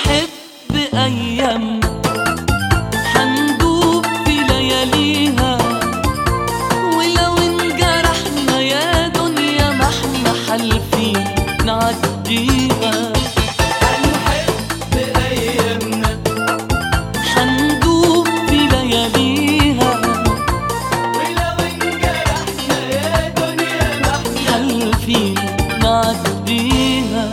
هنحب أيامنا هندوب في لياليها ولو انجرحنا يا دنيا ما احنا حالفين نعديها هنحب أيامنا هندوب في لياليها ولو انجرحنا يا دنيا ما احنا حالفين نعديها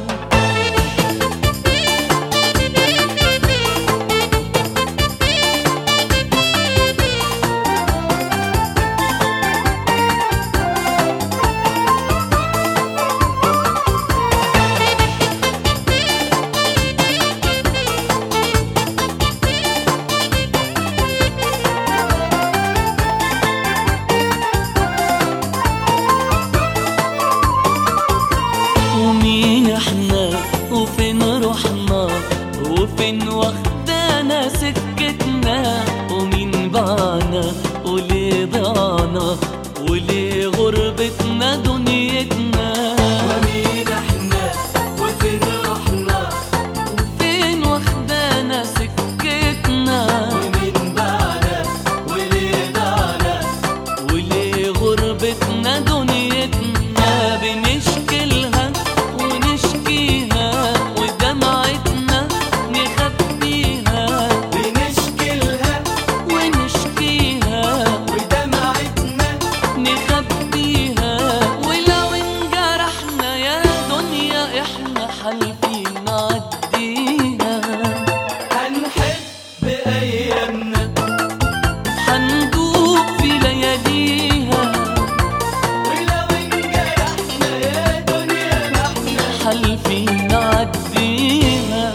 ومين احنا وفين رحنا وفين واخدانا سكتنا ومين باعنا وليه ضعنا وليه غربتنا دنيتنا ومين احنا وفين رحنا وفين واخدانا سكتنا ومين باعنا وليه ضاعنا وليه غربتنا دنيتنا بنشكلها ونشكيها ودمعتنا نخبيها بنشكلها ونشكيها ودمعتنا نخبيها ولو انجرحنا يا دنيا احنا حالفين نعديها هنحب أيامنا هندوب في لياليها ولو انجرحنا يا دنيا ما احنا حالفين نعديها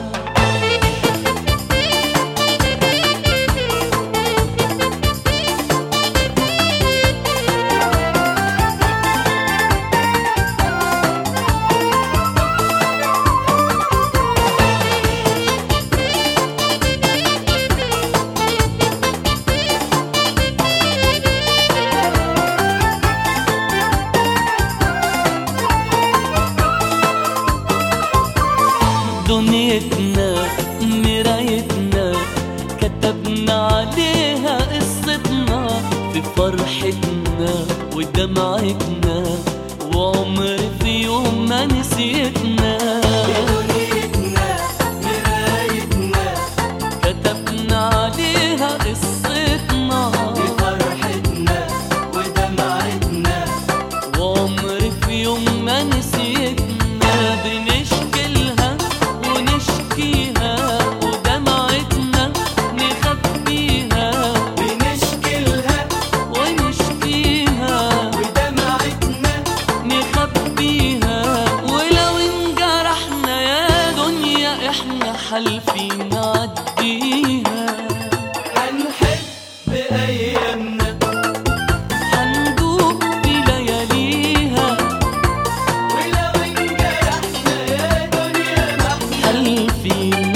دنيتنا مرايتنا كتبنا عليها قصتنا في فرحتنا ودمعتنا وعمر في يوم ما نسيتنا دنيتنا مرايتنا كتبنا عليها قصتنا بفرحتنا ودمعتنا وعمر في يوم ما نسيتنا بنشكلها ونشكيها ودمعتنا نخبيها بنشكلها ونشكيها ودمعتنا نخبيها ولو انجرحنا يا دنيا احنا حالفين نعديها هنحب أيامنا هندوب في لياليها ولو انجرحنا يا دنيا ما احنا حالفين